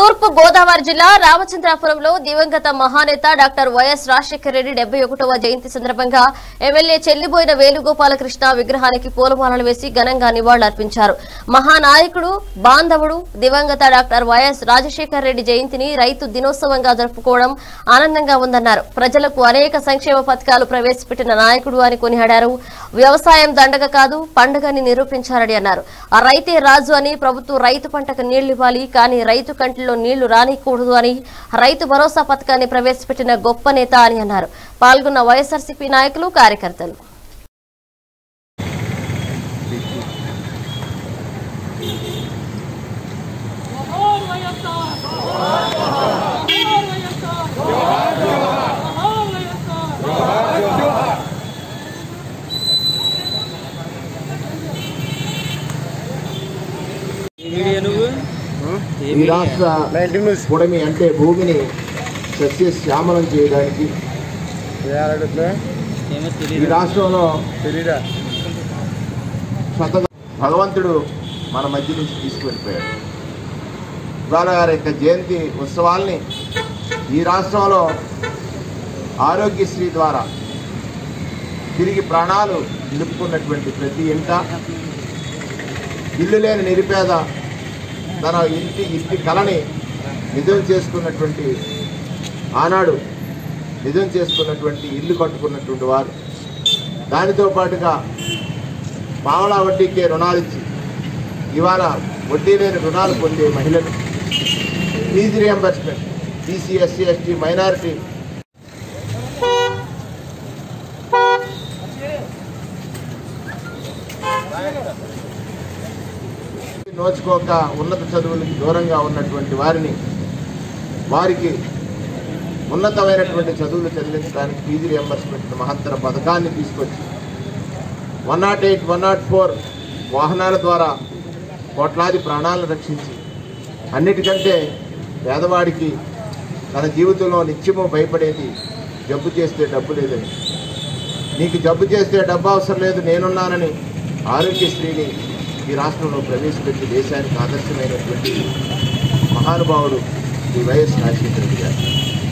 తూర్పు గోదావరి జిల్లా రామచంద్రాపురంలో దివంగత మహానేత డాక్టర్ వైఎస్ రాజశేఖర రెడ్డి డెబ్బై ఒకటవ జయంతి సందర్భంగా ఎమ్మెల్యే చెల్లిబోయిన వేణుగోపాలకృష్ణ విగ్రహానికి పూలమాలలు వేసి ఘనంగా నివాళులర్పించారు మహానాయకుడు బాంధవుడు దివంగత డాక్టర్ వైఎస్ రాజశేఖర రెడ్డి జయంతిని రైతు దినోత్సవంగా జరుపుకోవడం ఆనందంగా ఉందన్నారు ప్రజలకు అనేక సంక్షేమ పథకాలు ప్రవేశపెట్టిన నాయకుడు అని కొనియాడారు వ్యవసాయం దండగ కాదు పండుగని నిరూపించారని అన్నారు ఆ రైతే రాజు అని ప్రభుత్వం రైతు పంటకు నీళ్లు ఇవ్వాలి కానీ రైతు కంటిలో నీళ్లు రానికూడదు అని రైతు భరోసా పథకాన్ని ప్రవేశపెట్టిన గొప్ప నేత అని అన్నారు పాల్గొన్న వైఎస్ఆర్సీపీ నాయకులు కార్యకర్తలు Mejor vaya a estar. Mejor vaya a estar. Mejor vaya a estar. ఈ రాష్ట్ర పొడమి అంటే భూమిని సస్యశ్యామలం చేయడానికి ఈ రాష్ట్రంలో శత భగవంతుడు మన మధ్య నుంచి తీసుకువెళ్ళిపోయాడు ఇవాళ గారి యొక్క జయంతి ఉత్సవాల్ని ఈ రాష్ట్రంలో ఆరోగ్యశ్రీ ద్వారా తిరిగి ప్రాణాలు నిలుపుకున్నటువంటి ప్రతి ఇంట ఇల్లు లేని నిరుపేద తన ఇంటి ఇంటి కళని నిజం చేసుకున్నటువంటి ఆనాడు నిజం చేసుకున్నటువంటి ఇల్లు కట్టుకున్నటువంటి వారు దానితో పాటుగా పావలా వడ్డీకే రుణాలు ఇచ్చి ఇవాళ వడ్డీ లేని రుణాలు పొందే మహిళలు fee reimbursement BC SC ST minority నోచుకోక ఉన్నత చదువులకి దూరంగా ఉన్నటువంటి వారిని వారికి ఉన్నతమైనటువంటి చదువులు చదివించడానికి ఫీజు రియంబర్స్మెంట్ మహత్తర పథకాన్ని తీసుకొచ్చి one nought eight one nought four వాహనాల ద్వారా కోట్లాది ప్రాణాలను రక్షించి అన్నిటికంటే పేదవాడికి తన జీవితంలో నిత్యము భయపడేది జబ్బు చేస్తే డబ్బు లేదని నీకు జబ్బు చేస్తే డబ్బు అవసరం లేదు నేనున్నానని ఆరోగ్యశ్రీని ఈ రాష్ట్రంలో ప్రవేశపెట్టి దేశానికి ఆదర్శమైనటువంటి మహానుభావుడు శ్రీ వైఎస్ రాజశేఖర రెడ్డి గారు